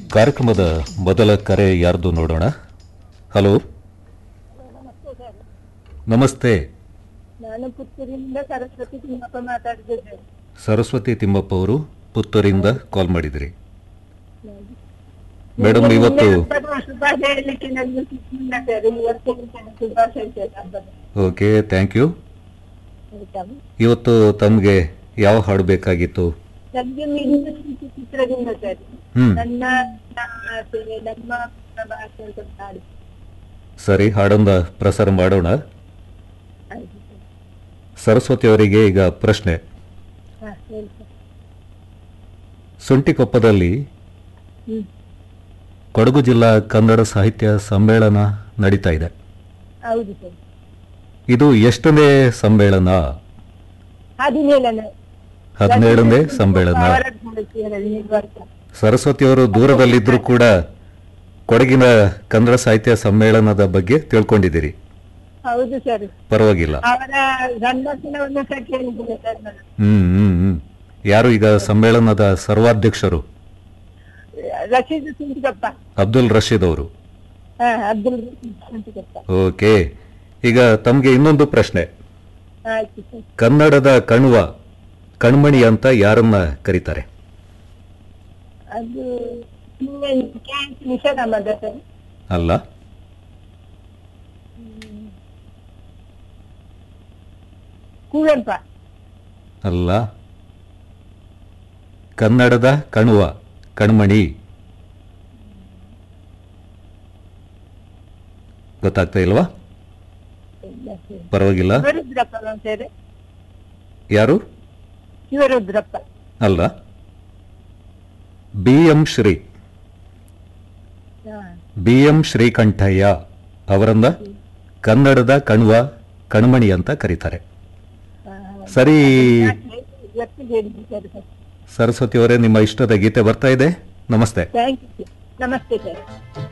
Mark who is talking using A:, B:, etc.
A: ಕಾರ್ಯಕ್ರಮದ ಮೊದಲ ಕರೆ ಯಾರ್ದು ನೋಡೋಣ ಹಲೋ ನಮಸ್ತೆ
B: ನಾನು ಪುತ್ತೂರಿನಿಂದ ಸರಸ್ವತಿ ತಿಮ್ಮಪ್ಪ ಮಾತಾಡ್ತಿದ್ದೆ
A: ಸರಸ್ವತಿ ತಿಮ್ಮಪ್ಪ ಅವರು ಪುತ್ತೂರಿಂದ ಕಾಲ್ ಮಾಡಿದ್ರಿ ಮೇಡಮ್ ಇವತ್ತು
B: ಹಬ್ಬದ ಶುಭಾಶಯ ಹೇಳಲಿಕ್ಕೆ ನನಗೆ ಸಿಕ್ಕಿಲ್ಲ ಸರ್ ಇವತ್ತು ಶುಭಾಶಯ ಸರ್ ಹಬ್ಬದ
A: ಓಕೆ ಥ್ಯಾಂಕ್ ಯು
B: ಆಯ್ತಾ
A: ಇವತ್ತು ತಮಗೆ ಯಾವ ಹಾಡು ಬೇಕಾಗಿತ್ತು
B: ನಮ್ಗೆ ಮಿಡಿದ ಸ್ಥಿತಿ ಚಿತ್ರದಿಂದ ಸರ್
A: ಹ್ಮ್
B: ನನ್ನ ಆಸೆ ನಮ್ಮ ಭಾಷೆ ಅಂತ ಒಂದು ಹಾಡು
A: ಸರಿ ಹಾಡೊಂದ ಪ್ರಸಾರ ಮಾಡೋಣ
B: ಆಯ್ತು ಸರ್
A: ಸರಸ್ವತಿ ಅವರಿಗೆ ಈಗ ಪ್ರಶ್ನೆ
B: ಹಾ ಹೇಳಿ ಸರ್
A: ಸುಂಟಿಕೊಪ್ಪದಲ್ಲಿ
B: ಹ್ಮ್
A: ಕೊಡಗು ಜಿಲ್ಲಾ ಕನ್ನಡ ಸಾಹಿತ್ಯ ಸಮ್ಮೇಳನ ನಡೀತಾ ಇದೆ
B: ಹೌದು ಸರ್
A: ಇದು ಎಷ್ಟನೇ ಸಮ್ಮೇಳನ
B: ಹದಿನೇಳನೇ
A: ಹದಿನೇಳನೇ ಸಮ್ಮೇಳನ
B: ವರ್ಷ
A: ಸರಸ್ವತಿ ಅವರು ದೂರದಲ್ಲಿದ್ದರೂ ಕೂಡ ಕೊಡಗಿನ ಕನ್ನಡ ಸಾಹಿತ್ಯ ಸಮ್ಮೇಳನದ ಬಗ್ಗೆ ತಿಳ್ಕೊಂಡಿದ್ದೀರಿ
B: ಹೌದು ಸರ್
A: ಪರವಾಗಿಲ್ಲ
B: ಅವರ ಸಂದರ್ಶನವನ್ನು ಸಹ ಕೇಳಿದ್ದೀನಿ ಸರ್ ನಾನು
A: ಹ್ಮ್ ಹ್ಮ್ ಹ್ಮ್ ಯಾರು ಈಗ ಸಮ್ಮೇಳನದ ಸರ್ವಾಧ್ಯಕ್ಷರು
B: ರಶೀದ್ ಸಿಂಟಿಗಪ್ಪ
A: ಅಬ್ದುಲ್ ರಶೀದ್ ಅವರು
B: ಹಾ ಅಬ್ದುಲ್ ರಶೀದ್ ಸಿಂಟಿಗಪ್ಪ
A: ಓಕೆ ಈಗ ತಮಗೆ ಇನ್ನೊಂದು ಪ್ರಶ್ನೆ
B: ಆಯ್ತು ಸರ್
A: ಕನ್ನಡದ ಕಣ್ವ ಕಣ್ಮಣಿ ಅಂತ ಯಾರನ್ನ ಕರೀತಾರೆ
B: ಅದು ನಿಷಾದಮ್ಮದ ಸರ್
A: ಅಲ್ಲ
B: ಕುವೆಂಪ
A: ಅಲ್ಲ ಕನ್ನಡದ ಕಣ್ವ ಕಣ್ಮಣಿ ಗೊತ್ತಾಗ್ತಾ ಇಲ್ವಾ
B: ಇಲ್ಲ ಸರ್
A: ಪರವಾಗಿಲ್ಲ
B: ಶಿವರುದ್ರಪ್ಪ ಸರ್
A: ಯಾರು
B: ಶಿವರುದ್ರಪ್ಪ
A: ಅಲ್ಲ ಬಿ ಎಂ ಶ್ರೀ
B: ಹಾ
A: ಬಿ ಎಂ ಶ್ರೀಕಂಠಯ್ಯ ಅವರನ್ನ ಕನ್ನಡದ ಕಣ್ವ ಕಣ್ಮಣಿ ಅಂತ ಕರೀತಾರೆ
B: ಹಾ.
A: ಸರಿ
B: ಇವತ್ತು ಹೇಳಿದ್ದು ಸರ್ ಸರ್
A: ಸರಸ್ವತಿ ಅವರೇ ನಿಮ್ಮ ಇಷ್ಟದ ಗೀತೆ ಬರ್ತಾ ಇದೆ ನಮಸ್ತೆ
B: ಥ್ಯಾಂಕ್ ಯು ಸರ್ ನಮಸ್ತೆ ಸರ್